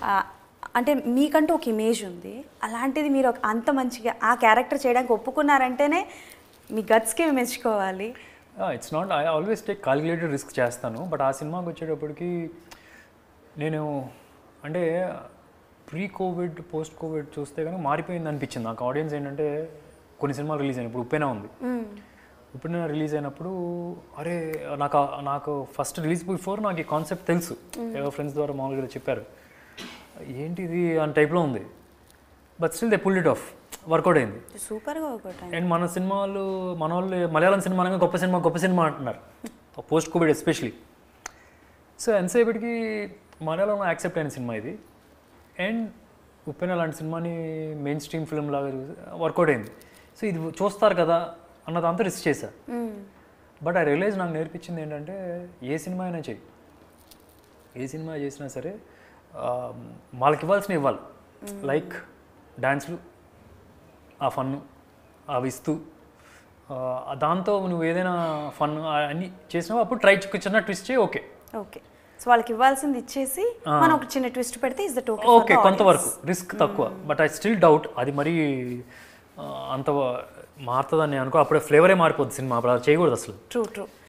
ఆ, అంటే మీకంటూ ఒక ఇమేజ్ ఉంది అలాంటిది మీరు ఒక- అంత మంచిగా ఆ క్యారెక్టర్ చేయడానికి ఒప్పుకున్నారంటేనే మీ గట్స్కి మెచ్చుకోవాలి it's not I always take calculated risk చేస్తాను బట్ ఆ సినిమాకి వచ్చేటప్పటికి నేను అంటే ప్రీ కోవిడ్ పోస్ట్ కోవిడ్ చూస్తే కానీ మారిపోయింది అనిపించింది నాకు ఆడియన్స్ ఏంటంటే కొన్ని సినిమాలు రిలీజ్ అయినాయి ఇప్పుడు ఉప్పెన ఉంది ఉప్పెన రిలీజ్ అయినప్పుడు అరే నాకు ఆ- నాకు ఫస్ట్ రిలీజ్ బిఫోర్ నాకు ఈ కాన్సెప్ట్ తెలుసు ఎవరో ఫ్రెండ్స్ ద్వారా మామూలుగా చెప్పారు ఏంటి ఇది అని టైప్లో ఉంది but still they pull it off work out అయింది సూపర్గా ఒకటి అండ్ మన సినిమాలు మన వాళ్ళు మలయాళం సినిమా అనగా గొప్ప సినిమా గొప్ప సినిమా అంటున్నారు పోస్ట్ కోవిడ్ ఎస్పెషలీ సో ఎంతసేపటికి మలయాళంలో యాక్సెప్ట్ అయిన సినిమా ఇది అండ్ ఉప్పెన లాంటి సినిమాని మెయిన్ స్ట్రీమ్ ఫిల్మ్ లాగా చూసి వర్కౌట్ అయింది సో ఇది చూస్తారు కదా అన్న దాంతో రిస్క్ చేశా బట్ ఆ రియలైజ్ నాకు నేర్పించింది ఏంటంటే ఏ సినిమా అయినా చెయ్యి ఏ సినిమా చేసినా సరే ఆ, వాళ్ళకి ఇవ్వాల్సిన ఇవ్వాలి లైక్ డ్యాన్స్లు ఆ ఫన్ అవి ఇస్తూ ఆ, దాంతో నువ్వు ఏదైనా ఫన్ అన్ని చేసినావు అప్పుడు ట్రై చిన్న ట్విస్ట్ చేయి ఓకే ఓకే సో వాళ్ళకి ఇవ్వాల్సింది ఇచ్చేసి మనం ఒక చిన్న ట్విస్ట్ పెడితే ఇస్ దట్ ఓకే ఓకే కొంతవరకు రిస్క్ తక్కువ బట్ ఐ స్టిల్ డౌట్ అది మరీ ఆ, అంత మారుతుందని అనుకో అప్పుడే ఫ్లేవరే మారిపోద్ది సినిమా అప్పుడు అలా చేయకూడదు అసలు ట్రూ ట్రూ